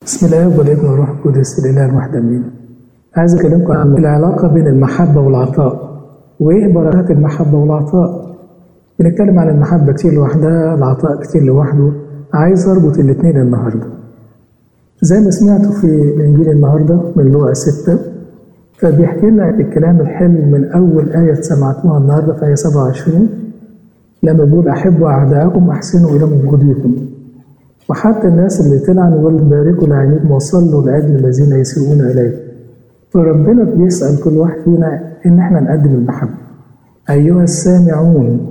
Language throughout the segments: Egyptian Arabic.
بسم الله والابن والروح القدس الاله الواحد امين. عايز اكلمكم عن العلاقه بين المحبه والعطاء. وايه بركات المحبه والعطاء؟ بنتكلم عن المحبه كتير لوحدها، العطاء كتير لوحده. عايز اربط الاثنين النهارده. زي ما سمعتوا في الانجيل النهارده من لوقا 6 فبيحكي لنا الكلام الحلو من اول ايه سمعتوها النهارده في ايه 27 لما بيقول احبوا اعداءكم واحسنوا الى مبغضيكم. وحتى الناس اللي تلعن والباركوا لعينيكم وصلوا لاجل الذين يسيئون اليكم. فربنا بيسال كل واحد فينا ان احنا نقدم المحبه. ايها السامعون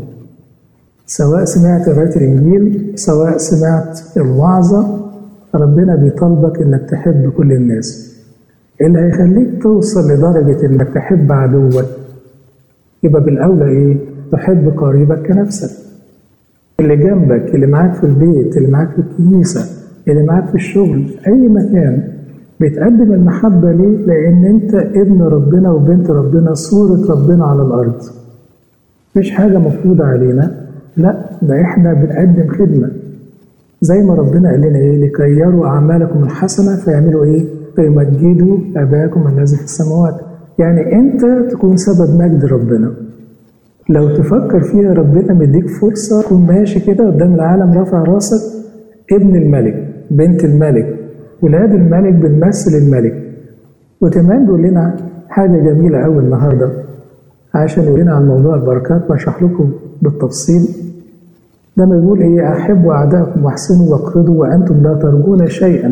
سواء سمعت قرايه الانجيل سواء سمعت الوعظه ربنا بيطالبك انك تحب كل الناس. اللي هيخليك توصل لدرجه انك تحب عدوك يبقى بالاولى ايه؟ تحب قريبك كنفسك. اللي جنبك اللي معاك في البيت اللي معاك في الكنيسة اللي معاك في الشغل في أي مكان بتقدم المحبة ليه؟ لأن أنت ابن ربنا وبنت ربنا صورة ربنا على الأرض مش حاجة مفروضة علينا لا ده إحنا بنقدم خدمة زي ما ربنا قال لنا إيه لكي يروا أعمالكم الحسنة فيعملوا إيه؟ فيمجدوا أباكم الذي في السماوات يعني أنت تكون سبب مجد ربنا لو تفكر فيها ربنا مديك فرصة تكون ماشي كده قدام العالم رافع راسك ابن الملك بنت الملك ولاد الملك بنمثل الملك وكمان بيقول لنا حاجة جميلة أوي النهاردة عشان يقول لنا عن موضوع البركات بشرح لكم بالتفصيل لما يقول إيه أحبوا أعداءكم واحسنوا واقرضوا وأنتم لا ترجون شيئا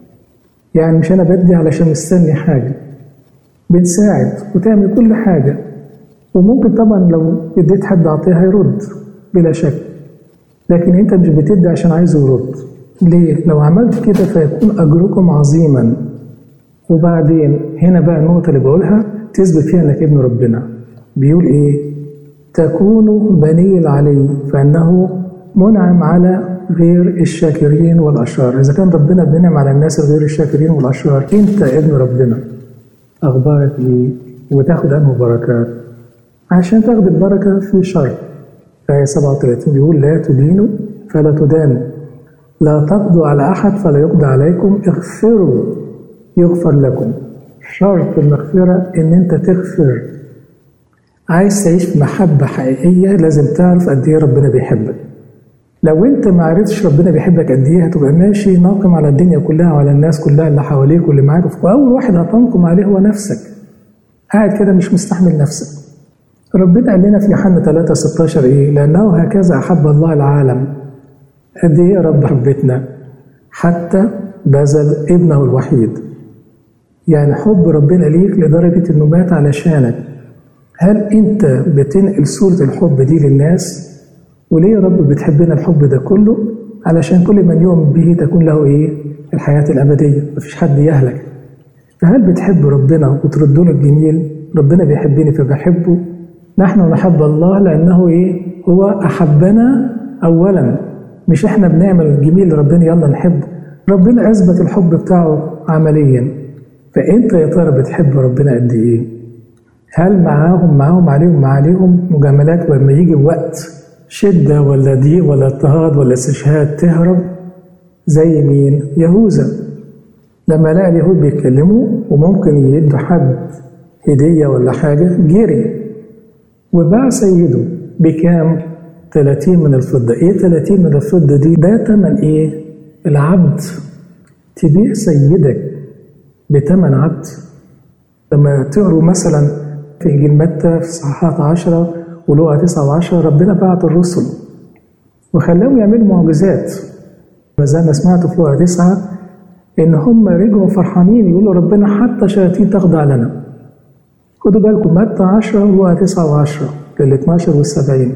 يعني مش أنا بدي علشان مستني حاجة بنساعد وتعمل كل حاجة وممكن طبعا لو اديت حد عطيه هيرد بلا شك لكن انت مش بتدي عشان عايزه يرد ليه؟ لو عملت كده فيكون اجركم عظيما وبعدين هنا بقى النقطة اللي بقولها تثبت فيها انك ابن ربنا بيقول ايه؟ تكونوا بني العلي فانه منعم على غير الشاكرين والاشرار اذا كان ربنا بينعم على الناس غير الشاكرين والاشرار انت ابن ربنا اخبارك ايه؟ وتاخد انه بركات عشان تاخد البركة في شرط آية 37 بيقول لا تدينوا فلا تدانوا لا تقضوا على أحد فلا يقضى عليكم اغفروا يغفر لكم شرط المغفرة إن أنت تغفر عايز تعيش في محبة حقيقية لازم تعرف قد إيه ربنا بيحبك لو أنت ما عرفتش ربنا بيحبك قد إيه هتبقى ماشي ناقم على الدنيا كلها وعلى الناس كلها اللي حواليك واللي معاك وأول واحد هتنقم عليه هو نفسك قاعد كده مش مستحمل نفسك ربنا قال لنا في يوحنا 3 16 ايه؟ لأنه هكذا أحب الله العالم. قد إيه يا رب حبتنا؟ حتى بذل ابنه الوحيد. يعني حب ربنا ليك لدرجة إنه مات علشانك. هل أنت بتنقل صورة الحب دي للناس؟ وليه يا رب بتحبنا الحب ده كله؟ علشان كل من يؤمن به تكون له إيه؟ الحياة الأبدية، مفيش حد يهلك. فهل بتحب ربنا وترد له الجميل؟ ربنا بيحبني فبحبه نحن نحب الله لأنه إيه؟ هو أحبنا أولا مش إحنا بنعمل الجميل لربنا يلا نحبه ربنا أثبت الحب بتاعه عمليا فأنت يا ترى بتحب ربنا قد إيه؟ هل معاهم معاهم عليهم ما عليهم مجاملات ولما يجي وقت شدة ولا ضيق ولا اضطهاد ولا استشهاد تهرب زي مين؟ يهوذا لما لقى اليهود بيتكلموا وممكن يدوا حد هدية ولا حاجة جري وباع سيده بكام؟ 30 من الفضة، إيه 30 من الفضة دي؟ ده تمن إيه؟ العبد تبيع سيدك بتمن عبد لما تقروا مثلا في إنجيل متى في صحاحات 10 ولوقا 9 و10 ربنا بعت الرسل وخلاهم يعملوا معجزات زي ما سمعتوا في لوقا 9 إن هم رجعوا فرحانين يقولوا ربنا حتى شياطين تخضع لنا خدوا بالكم متى 10 ولوقا 9 و10 لل 12 وال 70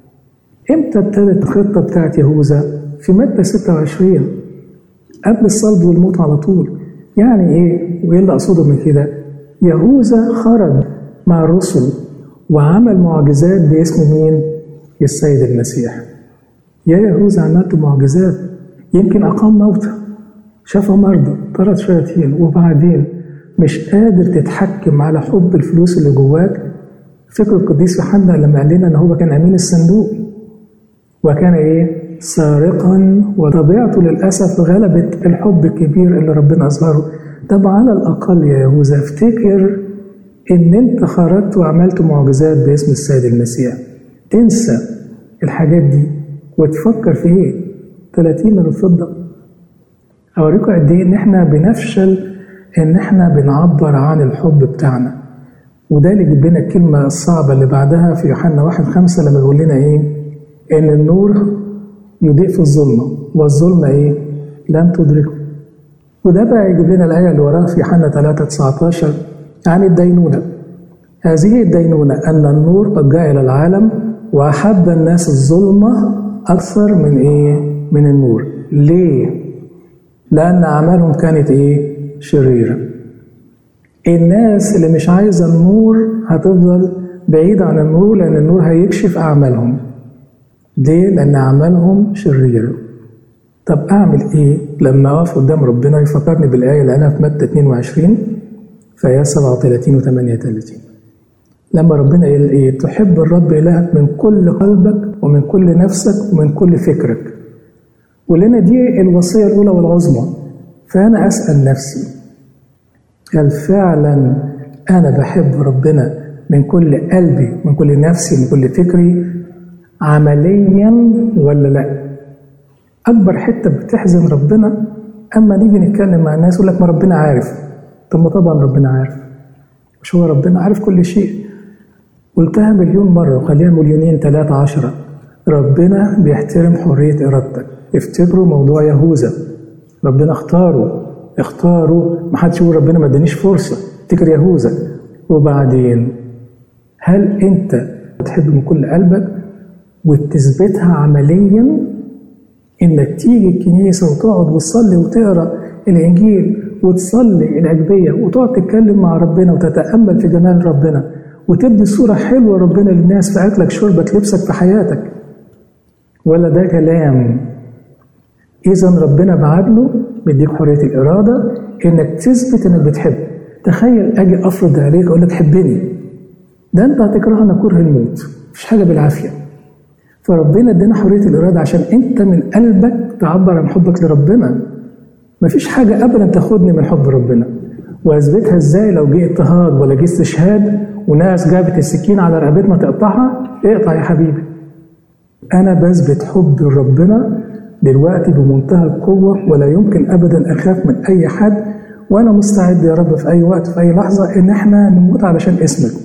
امتى ابتدت الخطه بتاعت يهوذا؟ في متى 26 قبل الصلب والموت على طول يعني ايه؟ وايه اللي اقصده من كده؟ يهوذا خرج مع الرسل وعمل معجزات باسم مين؟ السيد المسيح يا يهوذا عملت معجزات يمكن اقام موتى شفى مرضى طرد شياطين وبعدين مش قادر تتحكم على حب الفلوس اللي جواك فكر القديس يوحنا لما قال لنا ان هو كان امين الصندوق وكان ايه سارقا وطبيعته للأسف غلبت الحب الكبير اللي ربنا أظهره طب على الأقل يا يهوذا افتكر إن أنت خرجت وعملت معجزات باسم السيد المسيح انسى الحاجات دي وتفكر في إيه 30 من الفضة أوريكم قد إيه إن إحنا بنفشل إن إحنا بنعبر عن الحب بتاعنا وده اللي يجيب لنا الكلمة الصعبة اللي بعدها في يوحنا واحد خمسة لما يقول لنا إيه؟ إن النور يضيء في الظلمة والظلمة إيه؟ لم تدركه وده بقى يجيب لنا الآية اللي وراها في يوحنا 3 19 عن الدينونة هذه الدينونة أن النور قد جاء إلى العالم وأحب الناس الظلمة أكثر من إيه؟ من النور ليه؟ لأن أعمالهم كانت إيه؟ شريرة الناس اللي مش عايزة النور هتفضل بعيدة عن النور لأن النور هيكشف أعمالهم ليه؟ لأن أعمالهم شريرة طب أعمل إيه لما أقف قدام ربنا يفكرني بالآية اللي أنا في متى 22 في آية 37 و 38 لما ربنا قال إيه تحب الرب إلهك من كل قلبك ومن كل نفسك ومن كل فكرك ولنا دي الوصية الأولى والعظمى فأنا أسأل نفسي هل فعلا أنا بحب ربنا من كل قلبي من كل نفسي من كل فكري عمليا ولا لا أكبر حتة بتحزن ربنا أما نيجي نتكلم مع الناس يقول لك ما ربنا عارف طب ما طبعا ربنا عارف مش هو ربنا عارف كل شيء قلتها مليون مرة وخليها مليونين ثلاثة عشرة ربنا بيحترم حرية إرادتك افتكروا موضوع يهوذا ربنا اختاره اختاروا ما حدش يقول ربنا ما ادانيش فرصه افتكر يهوذا وبعدين هل انت بتحب من كل قلبك وتثبتها عمليا انك تيجي الكنيسه وتقعد وتصلي وتقرا الانجيل وتصلي الاجبيه وتقعد تتكلم مع ربنا وتتامل في جمال ربنا وتدي صوره حلوه ربنا للناس في اكلك شربك لبسك في حياتك ولا ده كلام اذا ربنا بعدله بيديك حريه الاراده انك تثبت انك بتحب تخيل اجي افرض عليك اقول لك حبني ده انت هتكرهنا كره الموت مفيش حاجه بالعافيه فربنا ادانا حريه الاراده عشان انت من قلبك تعبر عن حبك لربنا مفيش حاجه ابدا تاخدني من حب ربنا واثبتها ازاي لو جه اضطهاد ولا جه استشهاد وناس جابت السكين على رقبتنا تقطعها اقطع يا حبيبي انا بثبت حب لربنا دلوقتي بمنتهى القوة ولا يمكن أبدا أخاف من أي حد وأنا مستعد يا رب في أي وقت في أي لحظة إن إحنا نموت علشان اسمك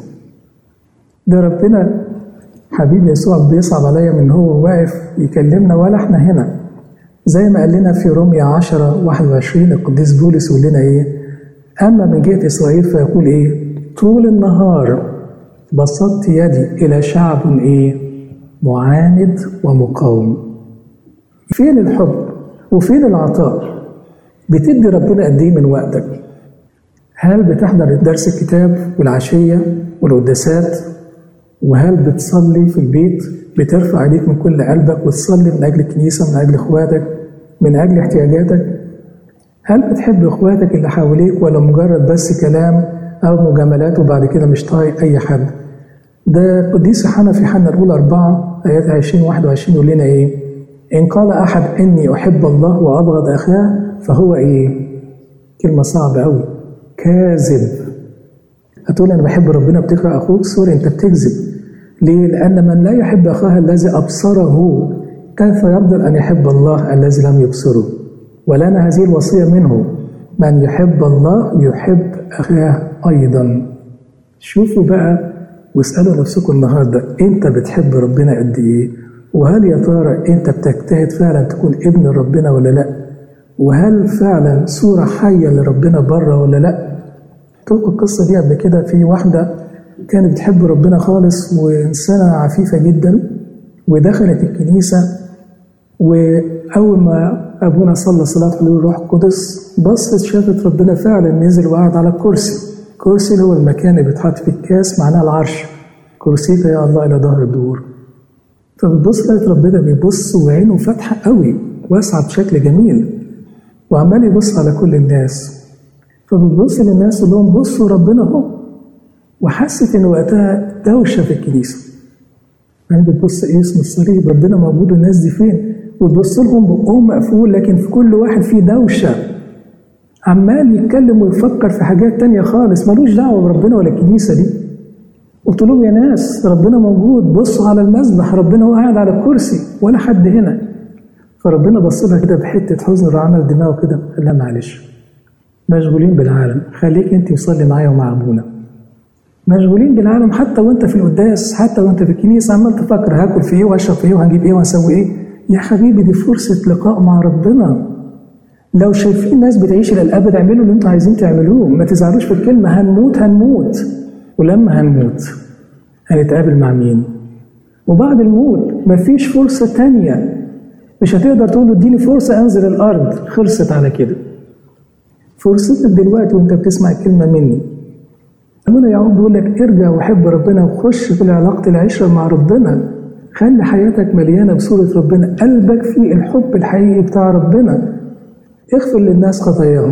ده ربنا حبيبي يسوع بيصعب عليا من هو واقف يكلمنا ولا إحنا هنا زي ما قال لنا في روميا 10 21 القديس بولس يقول لنا إيه أما من جهة إسرائيل فيقول إيه طول النهار بسطت يدي إلى شعب إيه معاند ومقاوم فين الحب وفين العطاء بتدي ربنا قد ايه من وقتك هل بتحضر درس الكتاب والعشيه والقداسات وهل بتصلي في البيت بترفع ايديك من كل قلبك وتصلي من اجل الكنيسه من اجل اخواتك من اجل احتياجاتك هل بتحب اخواتك اللي حواليك ولا مجرد بس كلام او مجاملات وبعد كده مش طايق اي حد ده قديس يوحنا في حنا الاولى أربعة آيات 20 21 يقول لنا إيه؟ إن قال أحد إني أحب الله وأبغض أخاه فهو إيه؟ كلمة صعبة أوي كاذب هتقول أنا بحب ربنا بتكره أخوك سوري أنت بتكذب ليه؟ لأن من لا يحب أخاه الذي أبصره كيف يقدر أن يحب الله الذي لم يبصره؟ ولنا هذه الوصية منه من يحب الله يحب أخاه أيضا شوفوا بقى واسألوا نفسكم النهاردة أنت بتحب ربنا قد إيه؟ وهل يا ترى أنت بتجتهد فعلا تكون ابن ربنا ولا لأ؟ وهل فعلا صورة حية لربنا بره ولا لأ؟ قلت القصة دي قبل كده في واحدة كانت بتحب ربنا خالص وإنسانة عفيفة جدا ودخلت الكنيسة وأول ما أبونا صلى صلاة حلول الروح القدس بصت شافت ربنا فعلا نزل وقعد على الكرسي الكرسي اللي هو المكان اللي بيتحط فيه الكاس معناه العرش كرسيك يا الله إلى ظهر الدور فبتبص لقيت ربنا بيبص وعينه فاتحة قوي واسعة بشكل جميل وعمال يبص على كل الناس فبتبص للناس اللي لهم بصوا ربنا اهو وحست ان وقتها دوشه في الكنيسه يعني بتبص ايه اسم الصليب ربنا موجود الناس دي فين وتبص لهم بقهم مقفول لكن في كل واحد فيه دوشه عمال يتكلم ويفكر في حاجات تانية خالص ملوش دعوه بربنا ولا الكنيسه دي قلت لهم يا ناس ربنا موجود بصوا على المذبح ربنا هو قاعد على الكرسي ولا حد هنا فربنا بص لها كده بحته حزن وعمل دماغه كده قال لها معلش مشغولين بالعالم خليك انت وصلي معايا ومع ابونا مشغولين بالعالم حتى وانت في القداس حتى وانت في الكنيسه عمال تفكر هاكل في ايه واشرب في ايه وهنجيب ايه وهنسوي ايه يا حبيبي دي فرصه لقاء مع ربنا لو شايفين ناس بتعيش الى الابد اعملوا اللي انتوا عايزين تعملوه ما تزعلوش في الكلمه هنموت هنموت ولما هنموت هنتقابل مع مين وبعد الموت مفيش فرصه تانية مش هتقدر تقول له اديني فرصه انزل الارض خلصت على كده فرصتك دلوقتي وانت بتسمع الكلمه مني ابونا يعقوب بيقول لك ارجع وحب ربنا وخش في علاقه العشره مع ربنا خلي حياتك مليانه بصوره ربنا قلبك فيه الحب الحقيقي بتاع ربنا اغفر للناس خطاياهم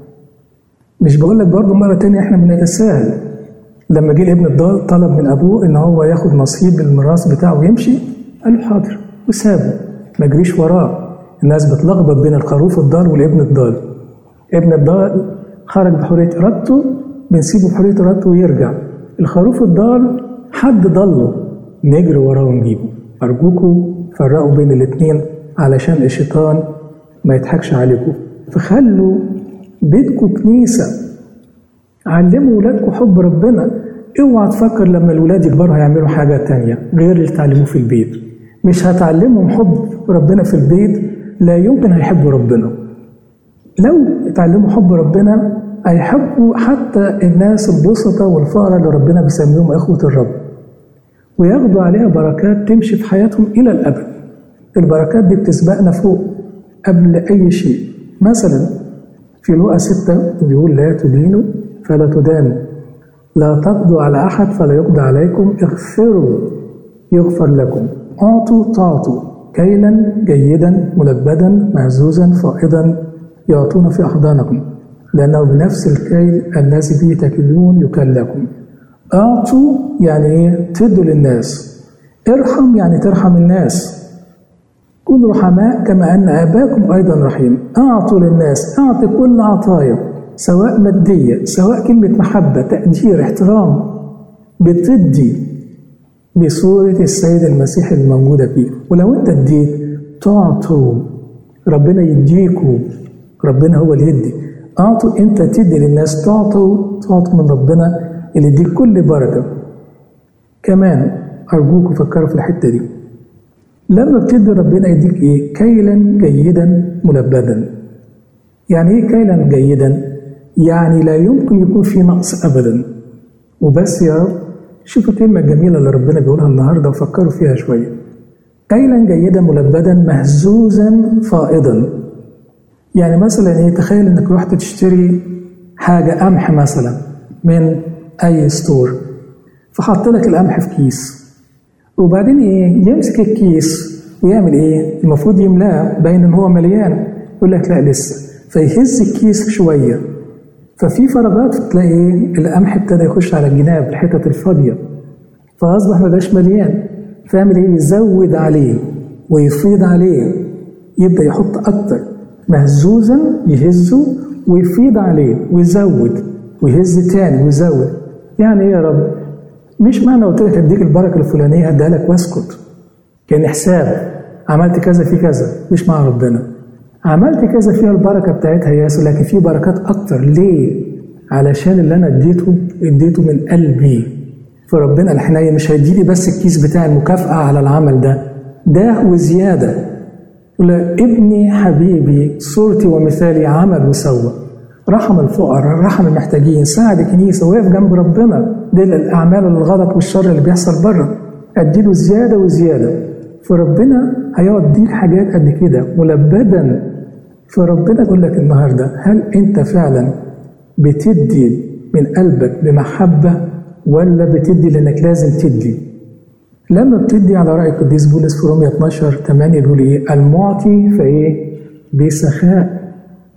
مش بقول لك برضه مره تانية احنا بنتساهل لما جه الابن الضال طلب من ابوه ان هو ياخد نصيب الميراث بتاعه ويمشي قال له حاضر وسابه ما جريش وراه الناس بتلخبط بين الخروف الضال والابن الضال ابن الضال خرج بحريه ارادته بنسيبه بحريه ارادته ويرجع الخروف الضال حد ضله نجري وراه ونجيبه ارجوكوا فرقوا بين الاثنين علشان الشيطان ما يضحكش عليكم فخلوا بيتكم كنيسه علموا ولادكم حب ربنا اوعى تفكر لما الولاد يكبروا هيعملوا حاجه تانية غير اللي تعلموه في البيت مش هتعلمهم حب ربنا في البيت لا يمكن هيحبوا ربنا لو اتعلموا حب ربنا هيحبوا حتى الناس البسطة والفقراء اللي ربنا بيسميهم إخوة الرب وياخدوا عليها بركات تمشي في حياتهم إلى الأبد البركات دي بتسبقنا فوق قبل أي شيء مثلا في لوقا ستة بيقول لا تدينوا فلا تدانوا لا تقضوا على أحد فلا يقضى عليكم اغفروا يغفر لكم أعطوا تعطوا كيلا جيدا ملبدا مهزوزا فائضا يعطون في أحضانكم لأنه بنفس الكيل الذي به تكلون يكل لكم أعطوا يعني إيه؟ تدوا للناس ارحم يعني ترحم الناس كونوا رحماء كما أن أباكم أيضا رحيم أعطوا للناس أعطي كل عطايا سواء مادية سواء كلمة محبة تقدير احترام بتدي بصورة السيد المسيح الموجودة فيه ولو أنت اديت تعطوا ربنا يديكوا ربنا هو اللي يدي أعطوا أنت تدي للناس تعطوا تعطوا من ربنا اللي يديك كل بركة كمان أرجوكوا فكروا في الحتة دي لما بتدي ربنا يديك إيه؟ كيلا جيدا ملبدا يعني إيه كيلا جيدا؟ يعني لا يمكن يكون في نقص أبدا وبس يا رب شوفوا الكلمة الجميلة اللي ربنا بيقولها النهاردة وفكروا فيها شوية كيلا جيدا ملبدا مهزوزا فائضا يعني مثلا ايه تخيل انك رحت تشتري حاجة قمح مثلا من أي ستور فحط لك القمح في كيس وبعدين ايه يمسك الكيس ويعمل ايه المفروض يملاه باين ان هو مليان يقول لك لا لسه فيهز الكيس شويه ففي فراغات تلاقي ايه القمح ابتدى يخش على الجناب الحتت الفاضيه فاصبح ما بقاش مليان فيعمل ايه يزود عليه ويفيض عليه يبدا يحط اكتر مهزوزا يهزه ويفيض عليه ويزود ويهز تاني ويزود يعني ايه يا رب مش معنى قلت لك اديك البركه الفلانيه هديها لك واسكت كان حساب عملت كذا في كذا مش مع ربنا عملت كذا فيها البركه بتاعتها ياسو لكن في بركات اكتر ليه علشان اللي انا اديته اديته من قلبي فربنا الحنين مش هيديني بس الكيس بتاع المكافاه على العمل ده ده وزياده يقول ابني حبيبي صورتي ومثالي عمل وسوى رحم الفقراء رحم المحتاجين ساعد الكنيسه وقف جنب ربنا دي الاعمال الغلط والشر اللي بيحصل بره اديله زياده وزياده فربنا هيقعد يديك حاجات قد كده ملبدا فربنا يقول لك النهارده هل انت فعلا بتدي من قلبك بمحبه ولا بتدي لانك لازم تدي لما بتدي على راي القديس بولس في رومية 12 8 بيقول ايه المعطي فايه بسخاء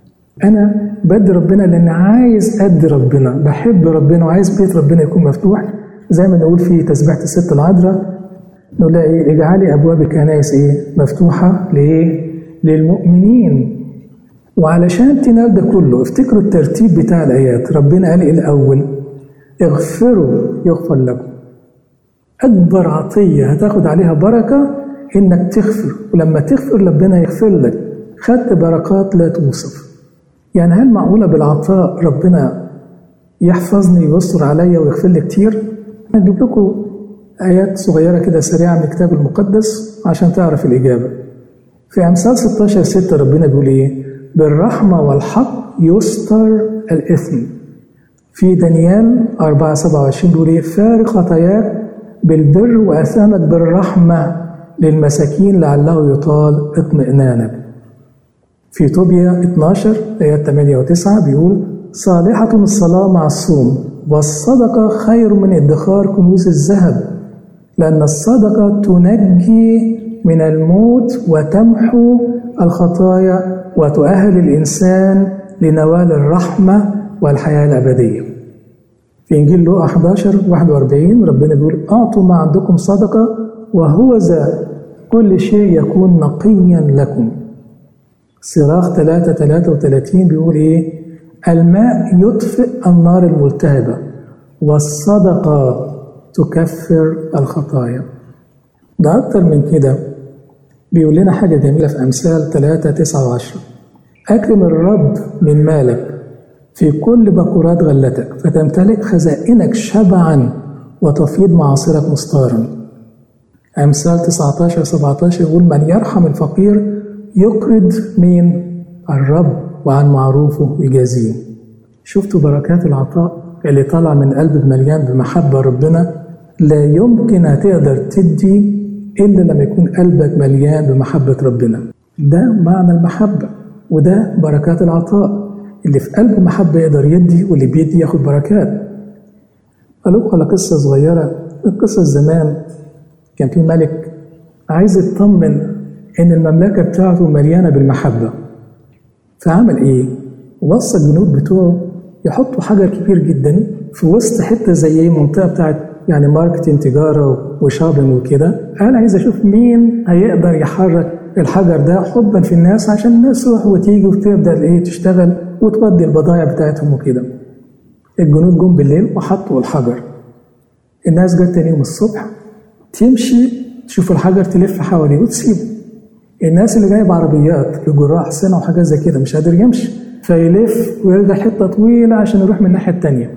انا بدي ربنا لان عايز ادي ربنا بحب ربنا وعايز بيت ربنا يكون مفتوح زي ما نقول في تسبيحه الست العذراء نلاقي اجعلي ابواب الكنائس ايه مفتوحه لايه للمؤمنين وعلشان تنال ده كله افتكروا الترتيب بتاع الايات ربنا قال ايه الاول اغفروا يغفر لكم اكبر عطيه هتاخد عليها بركه انك تغفر ولما تغفر ربنا يغفر لك خدت بركات لا توصف يعني هل معقوله بالعطاء ربنا يحفظني ويستر عليا ويغفر لي كتير هجيب لكم آيات صغيرة كده سريعة من الكتاب المقدس عشان تعرف الإجابة في أمثال 16 6 ربنا بيقول إيه بالرحمة والحق يستر الإثم في دانيال 4 27 بيقول إيه فارق خطاياك بالبر وأثامك بالرحمة للمساكين لعله يطال اطمئنانك في طوبيا 12 آيات 8 و9 بيقول صالحة الصلاة مع الصوم والصدقة خير من ادخار كنوز الذهب لأن الصدقة تنجي من الموت وتمحو الخطايا وتؤهل الإنسان لنوال الرحمة والحياة الأبدية في إنجيل لوقا 11 41 ربنا بيقول أعطوا ما عندكم صدقة وهو ذا كل شيء يكون نقيا لكم صراخ 3 33 بيقول إيه الماء يطفئ النار الملتهبة والصدقة تكفر الخطايا ده أكتر من كده بيقول لنا حاجة جميلة في أمثال 3 9 و10 أكرم الرب من مالك في كل بكورات غلتك فتمتلك خزائنك شبعا وتفيض معاصرك مستارا أمثال 19 17 يقول من يرحم الفقير يقرض مين الرب وعن معروفه يجازيه شفتوا بركات العطاء اللي طالع من قلب مليان بمحبة ربنا لا يمكن هتقدر تدي إلا لما يكون قلبك مليان بمحبة ربنا ده معنى المحبة وده بركات العطاء اللي في قلبه محبة يقدر يدي واللي بيدي ياخد بركات قالوا على قصة صغيرة قصة زمان كان في ملك عايز يطمن إن المملكة بتاعته مليانة بالمحبة فعمل إيه؟ وصى الجنود بتوعه يحطوا حجر كبير جدا في وسط حتة زي ايه منطقة بتاعت يعني ماركتين تجارة وشابنج وكده قال عايز أشوف مين هيقدر يحرك الحجر ده حبا في الناس عشان الناس تروح وتيجي وتبدأ ايه تشتغل وتودي البضائع بتاعتهم وكده الجنود جم بالليل وحطوا الحجر الناس جت تاني يوم الصبح تمشي تشوف الحجر تلف حواليه وتسيبه الناس اللي جايه بعربيات لجراح سنه وحاجات زي كده مش قادر يمشي فيلف ويرجع حته طويله عشان يروح من الناحيه التانيه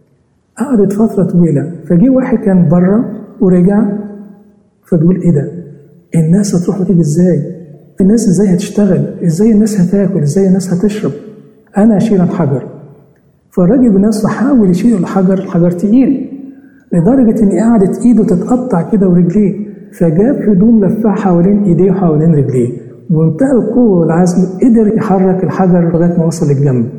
قعدت فتره طويله فجي واحد كان بره ورجع فبيقول ايه ده الناس هتروح وتيجي ازاي الناس ازاي هتشتغل ازاي الناس هتاكل ازاي الناس هتشرب انا اشيل الحجر فالراجل بنفسه حاول يشيل الحجر الحجر تقيل لدرجة إن قعدت إيده تتقطع كده ورجليه فجاب هدوم لفها حوالين إيديه وحوالين رجليه بمنتهى القوة والعزم قدر يحرك الحجر لغاية ما وصل للجنب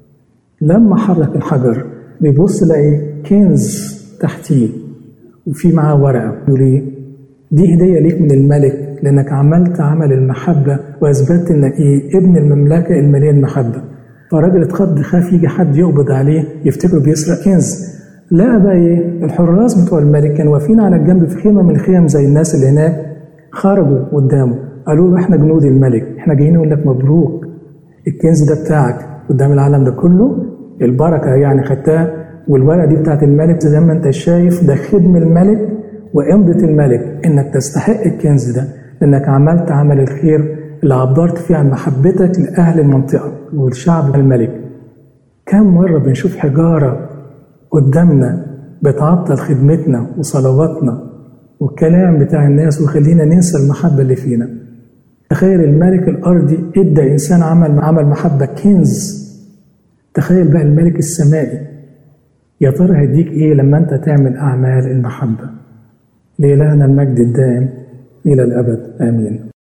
لما حرك الحجر بيبص لقى كنز تحتيه وفي معاه ورقة يقول إيه دي هدية ليك من الملك لأنك عملت عمل المحبة وأثبتت إنك إيه ابن المملكة المليان محبة فالراجل اتخض خاف يجي حد يقبض عليه يفتكره بيسرق كنز لا بقى ايه الحراس بتوع الملك كانوا واقفين على الجنب في خيمه من الخيم زي الناس اللي هناك خرجوا قدامه قالوا له احنا جنود الملك احنا جايين نقول لك مبروك الكنز ده بتاعك قدام العالم ده كله البركه يعني خدتها والورقه دي بتاعت الملك زي ما انت شايف ده خدم الملك وامضه الملك انك تستحق الكنز ده لانك عملت عمل الخير اللي عبرت فيه عن محبتك لاهل المنطقه والشعب الملك كم مره بنشوف حجاره قدامنا بتعطل خدمتنا وصلواتنا والكلام بتاع الناس وخلينا ننسى المحبة اللي فينا تخيل الملك الأرضي إدى إنسان عمل عمل محبة كنز تخيل بقى الملك السمائي يا ترى هيديك إيه لما أنت تعمل أعمال المحبة لإلهنا المجد الدائم إلى الأبد آمين